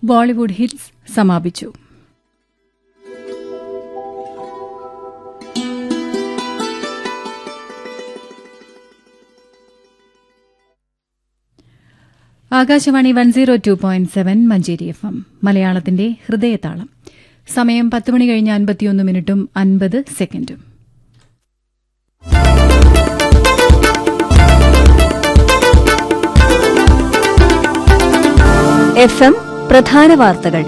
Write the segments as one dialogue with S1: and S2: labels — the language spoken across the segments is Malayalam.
S1: ബോളിവുഡ് ഹിറ്റ്സ് സമാപിച്ചു Akashvani one zero two point seven Manjeri F M മലയാളത്തിന്റെ ഹൃദയതാളം സമയം പത്ത് മണി കഴിഞ്ഞ് അൻപത്തിയൊന്ന് മിനിറ്റും അൻപത് സെക്കൻഡും
S2: എഫ് എം പ്രധാന വാർത്തകൾ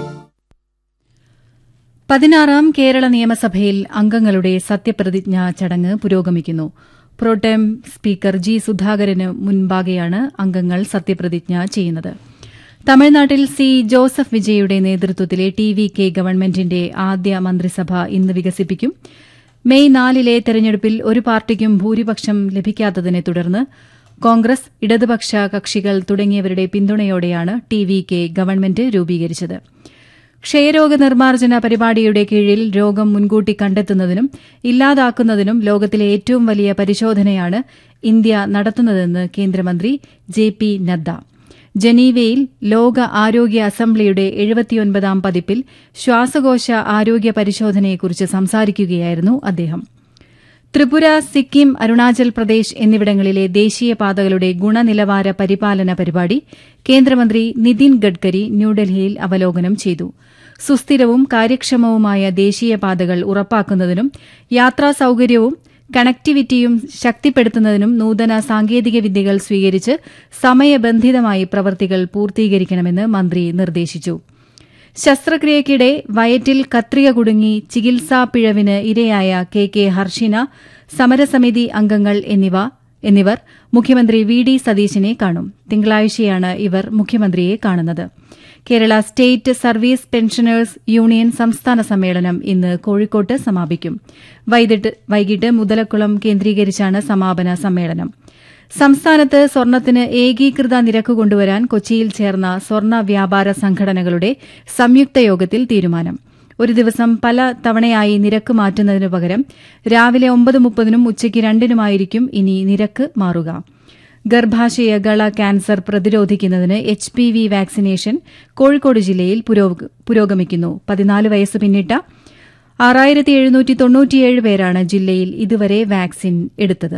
S1: പതിനാറാം കേരള നിയമസഭയിൽ അംഗങ്ങളുടെ സത്യപ്രതിജ്ഞാ ചടങ്ങ് പുരോഗമിക്കുന്നു പ്രോട്ടേം സ്പീക്കർ ജി സുധാകരന് മുൻപാകെയാണ് അംഗങ്ങൾ സത്യപ്രതിജ്ഞ ചെയ്യുന്നത് തമിഴ്നാട്ടിൽ സി ജോസഫ് വിജയുടെ നേതൃത്വത്തിലെ ടി വി കെ ഗവൺമെന്റിന്റെ ആദ്യ മന്ത്രിസഭ ഇന്ന് വികസിപ്പിക്കും മെയ് നാലിലെ തെരഞ്ഞെടുപ്പിൽ ഒരു പാർട്ടിക്കും ഭൂരിപക്ഷം ലഭിക്കാത്തതിനെ തുടർന്ന് കോൺഗ്രസ് ഇടതുപക്ഷ കക്ഷികൾ തുടങ്ങിയവരുടെ പിന്തുണയോടെയാണ് ടി വി കെ ഗവൺമെന്റ് രൂപീകരിച്ചത് ക്ഷയരോഗ നിർമ്മാർജ്ജന പരിപാടിയുടെ കീഴിൽ രോഗം മുൻകൂട്ടി കണ്ടെത്തുന്നതിനും ഇല്ലാതാക്കുന്നതിനും ലോകത്തിലെ ഏറ്റവും വലിയ പരിശോധനയാണ് ഇന്ത്യ നടത്തുന്നതെന്ന് കേന്ദ്രമന്ത്രി ജെ പി നദ്ദ ജനീവയിൽ ലോക ആരോഗ്യ അസംബ്ലിയുടെ എഴുപത്തിയൊൻപതാം പതിപ്പിൽ ശ്വാസകോശ ആരോഗ്യ പരിശോധനയെക്കുറിച്ച് സംസാരിക്കുകയായിരുന്നു അദ്ദേഹം ത്രിപുര സിക്കിം അരുണാചൽ പ്രദേശ് എന്നിവിടങ്ങളിലെ ദേശീയപാതകളുടെ ഗുണനിലവാര പരിപാലന പരിപാടി കേന്ദ്രമന്ത്രി നിതിൻ ഗഡ്കരി ന്യൂഡൽഹിയിൽ അവലോകനം ചെയ്തു സുസ്ഥിരവും കാര്യക്ഷമവുമായ ദേശീയപാതകൾ ഉറപ്പാക്കുന്നതിനും യാത്രാ സൌകര്യവും കണക്ടിവിറ്റിയും ശക്തിപ്പെടുത്തുന്നതിനും നൂതന സാങ്കേതിക വിദ്യകൾ സ്വീകരിച്ച് സമയബന്ധിതമായി പ്രവൃത്തികൾ പൂർത്തീകരിക്കണമെന്ന് മന്ത്രി നിർദ്ദേശിച്ചു ശസ്ത്രക്രിയയ്ക്കിടെ വയറ്റിൽ കത്രിക കുടുങ്ങി ചികിത്സാ പിഴവിന് ഇരയായ കെ കെ ഹർഷിന സമരസമിതി അംഗങ്ങൾ എന്നിവ എന്നിവർ മുഖ്യമന്ത്രി വി ഡി സതീശനെ കാണും തിങ്കളാഴ്ചയാണ് ഇവർ മുഖ്യമന്ത്രിയെ കാണുന്നത് Kerala state service pensioners union സംസ്ഥാന സമ്മേളനം ഇന്ന് കോഴിക്കോട്ട് സമാപിക്കും വൈകിട്ട് മുതലക്കുളം കേന്ദ്രീകരിച്ചാണ് സമാപന സമ്മേളനം സംസ്ഥാനത്ത് സ്വർണത്തിന് ഏകീകൃത നിരക്ക് കൊണ്ടുവരാൻ കൊച്ചിയിൽ ചേർന്ന സ്വർണ്ണ വ്യാപാര സംഘടനകളുടെ സംയുക്ത യോഗത്തിൽ തീരുമാനം ഒരു ദിവസം പല തവണയായി നിരക്ക് മാറ്റുന്നതിനു പകരം രാവിലെ ഒമ്പത് മുപ്പതിനും ഉച്ചയ്ക്ക് രണ്ടിനുമായിരിക്കും ഇനി നിരക്ക് മാറുക ഗർഭാശയ ഗള ക്യാൻസർ പ്രതിരോധിക്കുന്നതിന് H P V vaccination Kozhikode ജില്ലയിൽ പുരോഗമിക്കുന്നു പതിനാല് വയസ്സ് പിന്നിട്ട ആറായിരത്തി എഴുന്നൂറ്റി തൊണ്ണൂറ്റിയേഴ് പേരാണ് ജില്ലയിൽ ഇതുവരെ വാക്സിൻ എടുത്തത്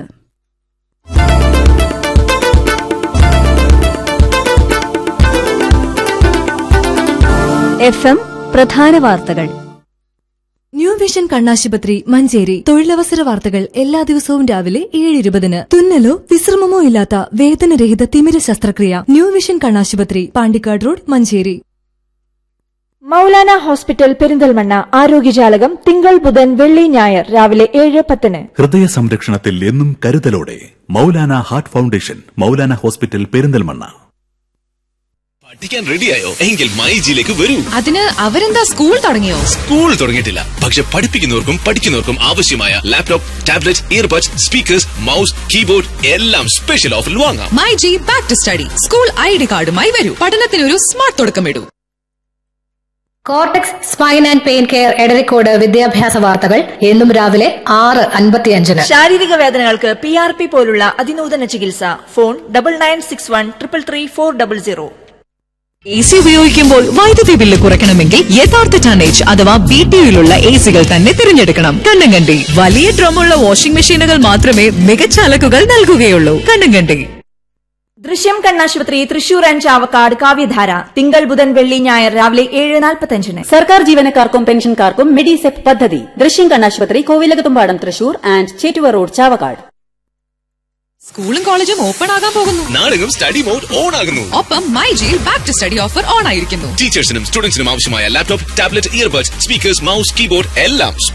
S2: എഫ് എം പ്രധാന വാർത്തകൾ
S3: ന്യൂ വിഷൻ കണ്ണാശുപത്രി മഞ്ചേരി തൊഴിലവസര വാർത്തകൾ എല്ലാ ദിവസവും രാവിലെ ഏഴ് ഇരുപതിന് തുന്നലോ വിശ്രമമോ ഇല്ലാത്ത വേദനരഹിത തിമിര ശസ്ത്രക്രിയ ന്യൂ വിഷൻ കണ്ണാശുപത്രി പാണ്ടിക്കാട് റോഡ് മഞ്ചേരി
S4: മൗലാന ഹോസ്പിറ്റൽ പെരിന്തൽമണ്ണ ആരോഗ്യജാലകം തിങ്കൾ ബുധൻ വെള്ളി ഞായർ രാവിലെ ഏഴ് പത്തിന്
S5: ഹൃദയ സംരക്ഷണത്തിൽ എന്നും കരുതലോടെ Maulana heart foundation Maulana hospital Perinthalmanna
S6: പഠിക്കാൻ റെഡിയായോ എങ്കിൽ മൈജിയിലേക്ക് വരൂ
S7: അതിന് അവരെന്താ സ്കൂൾ തുടങ്ങിയോ
S6: സ്കൂൾ തുടങ്ങിയിട്ടില്ല പക്ഷെ പഠിപ്പിക്കുന്നവർക്കും പഠിക്കുന്നവർക്കും ആവശ്യമായ laptop tablet earbuds speakers mouse keyboard എല്ലാം സ്പെഷ്യൽ ഓഫറിൽ വാങ്ങാം
S7: my G back to study school I D കാർഡുമായി വരൂ പഠനത്തിനൊരു സ്മാർട്ട് തുടക്കമിടൂ
S8: cortex spine and pain care Edarikode വിദ്യാഭ്യാസ വാർത്തകൾ എന്നും രാവിലെ ആറ് അൻപത്തിയഞ്ചിന്
S9: ശാരീരിക വേദനകൾക്ക് പി ആർ പി പോലുള്ള അതിനൂതന ചികിത്സ phone double nine six one triple three four double zero
S7: A C ഉപയോഗിക്കുമ്പോൾ വൈദ്യുതി ബില്ല് കുറയ്ക്കണമെങ്കിൽ യഥാർത്ഥ ടണ്ണേജ് അഥവാ ബി ടി യുയിലുള്ള എ സികൾ തന്നെ തിരഞ്ഞെടുക്കണം കണ്ണങ്കണ്ടി വലിയ ഡ്രമ്മുള്ള വാഷിംഗ് മെഷീനുകൾ മാത്രമേ മികച്ച അലക്കുകൾ നൽകുകയുള്ളൂ കണ്ണങ്കണ്ടി
S9: ദൃശ്യം കണ്ണാശുപത്രി തൃശൂർ ആൻഡ് ചാവക്കാട് കാവ്യധാര തിങ്കൾ ബുധൻ വെള്ളി ഞായർ രാവിലെ ഏഴ് നാൽപ്പത്തഞ്ചിന്
S10: സർക്കാർ ജീവനക്കാർക്കും പെൻഷൻകാർക്കും മെഡിസെപ് പദ്ധതി ദൃശ്യം കണ്ണാശുപത്രി കോവിലകത്തുംപാടം തൃശൂർ ആൻഡ് ചേറ്റുവ റോഡ് ചാവക്കാട്
S7: സ്കൂളും കോളേജും ഓപ്പൺ ആകാൻ പോകുന്നു
S6: നാളെയും സ്റ്റഡി മോഡ് ഓൺ ആകുന്നു
S7: ഒപ്പം മൈ ജിയിൽ back to study offer on ആയിരിക്കുന്നു
S6: ടീച്ചേഴ്സിനും സ്റ്റുഡൻസിനും ആവശ്യമായ laptop tablet earbuds speakers mouse keyboard എല്ലാം